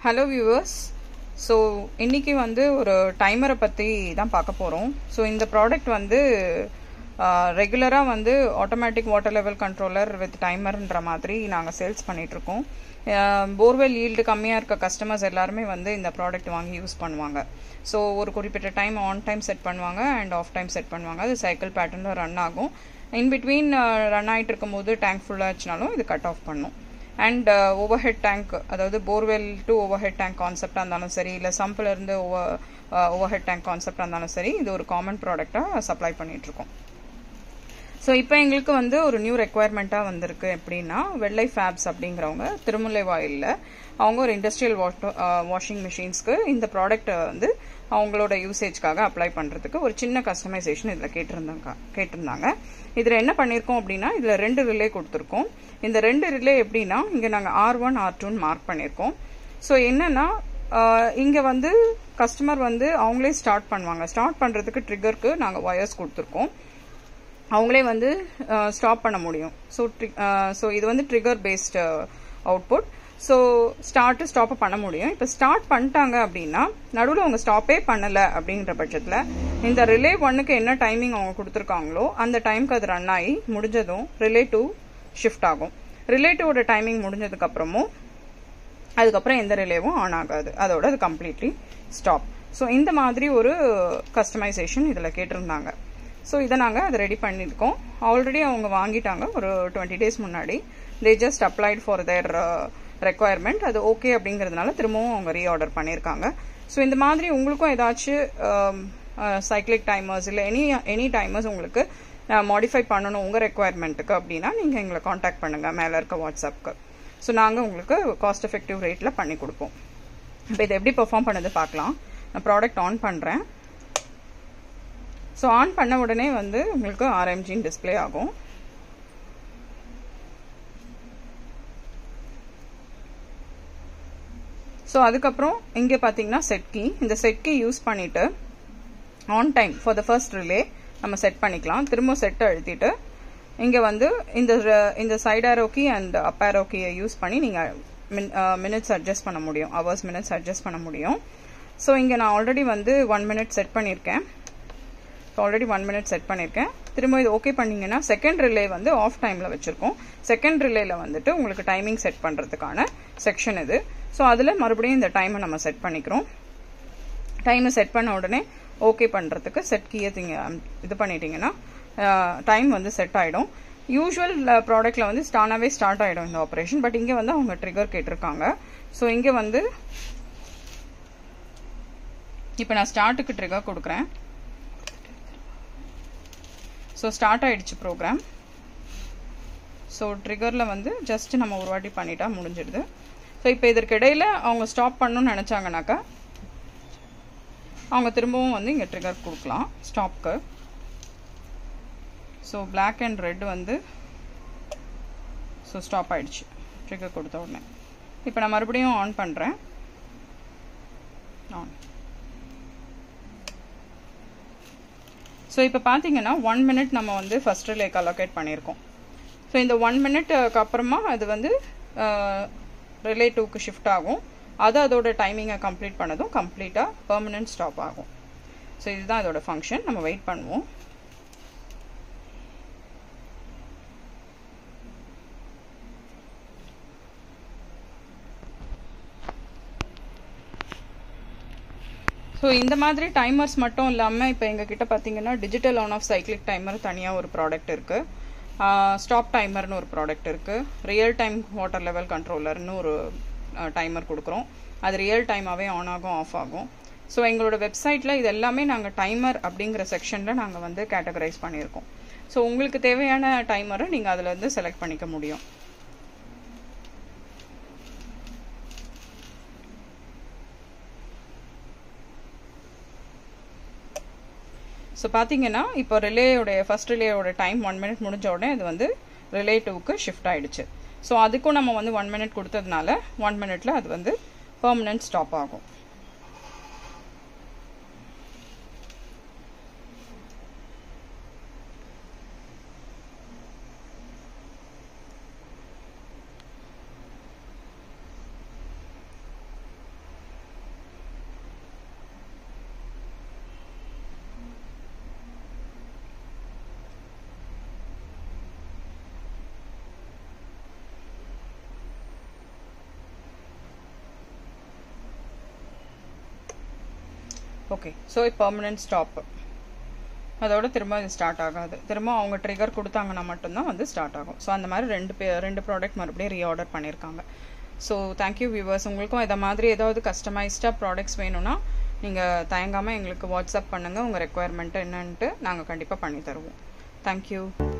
hello viewers so இன்னைக்கு வந்து ஒரு டைமரை பற்றி தான் பார்க்க போகிறோம் ஸோ இந்த ப்ராடக்ட் வந்து ரெகுலராக வந்து automatic water level controller with டைமர்ன்ற மாதிரி நாங்கள் சேல்ஸ் பண்ணிகிட்ருக்கோம் போர்வெல் ஈல்டு கம்மியாக இருக்க கஸ்டமர்ஸ் எல்லாருமே வந்து இந்த ப்ராடக்ட் வாங்கி யூஸ் பண்ணுவாங்க ஸோ ஒரு குறிப்பிட்ட டைம் ஆன் டைம் செட் பண்ணுவாங்க அண்ட் ஆஃப் டைம் செட் பண்ணுவாங்க அது சைக்கிள் பேட்டர்னில் ரன் ஆகும் இன் பிட்வீன் ரன் ஆகிட்டு இருக்கும்போது டேங்க் ஃபுல்லாச்சுனாலும் இது கட் ஆஃப் பண்ணும் அண்ட் ஓவர் ஹெட் டேங்க் அதாவது borewell to over head tank கான்செப்டாக இருந்தாலும் சரி இல்லை சம்பில் இருந்து ஓவர் ஓவர் ஹெட் டேங்க் கான்செப்டாக இருந்தாலும் சரி இது ஒரு காமன் ப்ராடக்டாக சப்ளை பண்ணிகிட்ருக்கோம் ஸோ இப்போ எங்களுக்கு வந்து ஒரு நியூ ரெக்குவயர்மெண்ட்டாக வந்திருக்கு எப்படின்னா வெள்ளை ஃபேப்ஸ் அப்படிங்கிறவங்க திருமுல்லை வாயிலில் அவங்க ஒரு இண்டஸ்ட்ரியல் வாட்டர் வாஷிங் மிஷின்ஸ்க்கு இந்த ப்ராடக்ட்டை வந்து அவங்களோட யூசேஜ்க்காக அப்ளை பண்ணுறதுக்கு ஒரு சின்ன கஸ்டமைசேஷன் இதில் கேட்டிருந்தாங்க கேட்டிருந்தாங்க இதில் என்ன பண்ணியிருக்கோம் அப்படின்னா இதில் ரெண்டு ரிலே கொடுத்துருக்கோம் இந்த ரெண்டு ரிலே எப்படின்னா இங்கே நாங்கள் ஆர் ஒன் ஆர் டூன்னு மார்க் பண்ணியிருக்கோம் ஸோ என்னென்னா இங்கே வந்து கஸ்டமர் வந்து அவங்களே ஸ்டார்ட் பண்ணுவாங்க ஸ்டார்ட் பண்ணுறதுக்கு ட்ரிகருக்கு நாங்கள் ஒயர்ஸ் கொடுத்துருக்கோம் அவங்களே வந்து ஸ்டாப் பண்ண முடியும் ஸோ ஸோ இது வந்து trigger based output so start ஸ்டாப்பை பண்ண முடியும் இப்போ ஸ்டார்ட் பண்ணிட்டாங்க அப்படின்னா நடுவில் அவங்க ஸ்டாப்பே பண்ணலை அப்படின்ற பட்சத்தில் இந்த ரிலே ஒன்னுக்கு என்ன டைமிங் அவங்க கொடுத்துருக்காங்களோ அந்த டைமுக்கு அது ரன் ஆகி முடிஞ்சதும் ரிலே டூ ஷிஃப்ட் ஆகும் ரிலே டூவோட டைமிங் முடிஞ்சதுக்கப்புறமும் அதுக்கப்புறம் எந்த ரிலேவும் ஆன் ஆகாது அதோட அது கம்ப்ளீட்லி ஸ்டாப் ஸோ இந்த மாதிரி ஒரு கஸ்டமைசேஷன் இதில் கேட்டிருந்தாங்க ஸோ இதை நாங்கள் அதை ரெடி பண்ணியிருக்கோம் ஆல்ரெடி அவங்க வாங்கிட்டாங்க ஒரு டுவெண்ட்டி டேஸ் முன்னாடி they just applied for their requirement அது ஓகே அப்படிங்கிறதுனால திரும்பவும் அவங்க ரீஆர்டர் பண்ணியிருக்காங்க ஸோ இந்த மாதிரி உங்களுக்கும் ஏதாச்சும் சைக்கிளிக் டைமர்ஸ் இல்லை எனி எனி டைமர்ஸ் உங்களுக்கு மாடிஃபை பண்ணணும் உங்கள் ரெக்குவயர்மெண்ட்டுக்கு அப்படின்னா நீங்கள் எங்களை காண்டாக்ட் பண்ணுங்கள் மேலே இருக்க வாட்ஸ்அப்க்கு ஸோ நாங்கள் உங்களுக்கு காஸ்ட் எஃபெக்டிவ் ரேட்டில் பண்ணி கொடுப்போம் இப்போ இதை எப்படி பெர்ஃபார்ம் பண்ணது பார்க்கலாம் நான் ப்ராடக்ட் ஆன் பண்ணுறேன் ஸோ ஆன் பண்ண உடனே வந்து உங்களுக்கு ஆர்எம்ஜின் டிஸ்பிளே ஆகும் ஸோ அதுக்கப்புறம் இங்கே பார்த்தீங்கன்னா செட் கீ இந்த செட் கீ யூஸ் பண்ணிவிட்டு on time for the first relay நம்ம செட் பண்ணிக்கலாம் திரும்ப செட்டை அழுத்திட்டு இங்கே வந்து இந்த இந்த side arrow key and up arrow கீயை யூஸ் பண்ணி நீங்கள் மின் மினிட்ஸ் அட்ஜஸ்ட் பண்ண முடியும் ஹவர்ஸ் மினிட்ஸ் அட்ஜஸ்ட் பண்ண முடியும் ஸோ இங்கே நான் ஆல்ரெடி வந்து ஒன் மினிட் செட் பண்ணியிருக்கேன் so already one minute set பண்ணியிருக்கேன் திரும்ப இது ஓகே பண்ணிங்கன்னா செகண்ட் ரிலே வந்து ஆஃப் டைமில் வச்சுருக்கோம் செகண்ட் ரிலேயில் வந்துட்டு உங்களுக்கு டைமிங் செட் பண்ணுறதுக்கான செக்ஷன் இது ஸோ அதில் மறுபடியும் இந்த டைமை நம்ம செட் பண்ணிக்கிறோம் டைமை செட் பண்ண உடனே ஓகே பண்ணுறதுக்கு செட் கீயை நீங்கள் இது பண்ணிட்டீங்கன்னா டைம் வந்து செட் ஆகிடும் யூஸ்வல் ப்ராடக்டில் வந்து ஸ்டானாகவே ஸ்டார்ட் ஆகிடும் இந்த ஆப்ரேஷன் பட் இங்கே வந்து அவங்க ட்ரிகர் கேட்டிருக்காங்க ஸோ இங்கே வந்து இப்போ நான் ஸ்டார்ட்டுக்கு ட்ரிகர் கொடுக்குறேன் ஸோ ஸ்டார்ட் ஆகிடுச்சு ப்ரோக்ராம் ஸோ ட்ரிகரில் வந்து ஜஸ்ட் நம்ம ஒரு வாட்டி பண்ணிட்டா முடிஞ்சிடுது ஸோ இப்போ இதற்கு இடையில் அவங்க ஸ்டாப் பண்ணணும்னு நினச்சாங்கனாக்கா அவங்க திரும்பவும் வந்து இங்கே ட்ரிகர் கொடுக்கலாம் ஸ்டாப்க்கு ஸோ பிளாக் அண்ட் ரெட் வந்து ஸோ ஸ்டாப் ஆகிடுச்சு ட்ரிகர் கொடுத்த உடனே இப்போ நான் மறுபடியும் ஆன் பண்ணுறேன் ஆன் ஸோ இப்போ பார்த்தீங்கன்னா ஒன் மினிட் நம்ம வந்து ஃபஸ்ட் ரிலேக்கு அலோகேட் பண்ணியிருக்கோம் ஸோ இந்த ஒன் மினிட்டுக்கு அப்புறமா அது வந்து ரிலே டூக்கு ஷிஃப்ட் ஆகும் அது அதோட டைமிங்கை கம்ப்ளீட் பண்ணதும் கம்ப்ளீட்டாக பர்மனெண்ட் ஸ்டாப் ஆகும் ஸோ இதுதான் இதோட ஃபங்க்ஷன் நம்ம வெயிட் பண்ணுவோம் ஸோ இந்த மாதிரி டைமர்ஸ் மட்டும் இல்லாமல் இப்போ எங்ககிட்ட பார்த்தீங்கன்னா digital on off cyclic timer தனியாக ஒரு ப்ராடக்ட் இருக்குது ஸ்டாப் டைமர்னு ஒரு ப்ராடக்ட் இருக்குது ரியல் டைம் வாட்டர் லெவல் கண்ட்ரோலர்னு ஒரு டைமர் கொடுக்குறோம் அது ரியல் டைமாகவே ஆன் ஆகும் ஆஃப் ஆகும் ஸோ எங்களோட வெப்சைட்டில் இது எல்லாமே நாங்கள் டைமர் அப்படிங்கிற செக்ஷனில் நாங்கள் வந்து கேட்டகரைஸ் பண்ணியிருக்கோம் ஸோ உங்களுக்கு தேவையான டைமரை நீங்கள் அதில் வந்து செலக்ட் பண்ணிக்க முடியும் ஸோ பார்த்தீங்கன்னா இப்போ ரிலேயோடைய ஃபஸ்ட் ரிலேயோட டைம் ஒன் மினிட் முடிஞ்ச உடனே இது வந்து ரிலே டூக்கு ஷிஃப்ட் ஆகிடுச்சு ஸோ அதுக்கும் நம்ம வந்து ஒன் மினிட் கொடுத்ததுனால ஒன் மினிட்ல அது வந்து பர்மனன்ட் ஸ்டாப் ஆகும் ஓகே ஸோ பர்மனெண்ட் ஸ்டாப் அதோட திரும்ப இது ஸ்டார்ட் ஆகாது திரும்ப அவங்க ட்ரிகர் கொடுத்தாங்கன்னா மட்டும்தான் வந்து ஸ்டார்ட் ஆகும் ஸோ அந்த மாதிரி ரெண்டு பே ரெண்டு ப்ராடக்ட் மறுபடியும் ரீஆர்டர் பண்ணியிருக்காங்க ஸோ தேங்க்யூ வியூவர்ஸ் உங்களுக்கும் இதை மாதிரி ஏதாவது கஸ்டமைஸ்டாக ப்ராடக்ட்ஸ் வேணும்னா நீங்கள் தயங்காமல் எங்களுக்கு வாட்ஸ்அப் பண்ணுங்கள் உங்கள் ரெக்குவயர்மெண்ட்டு என்னன்ட்டு நாங்கள் கண்டிப்பாக பண்ணி தருவோம் தேங்க்யூ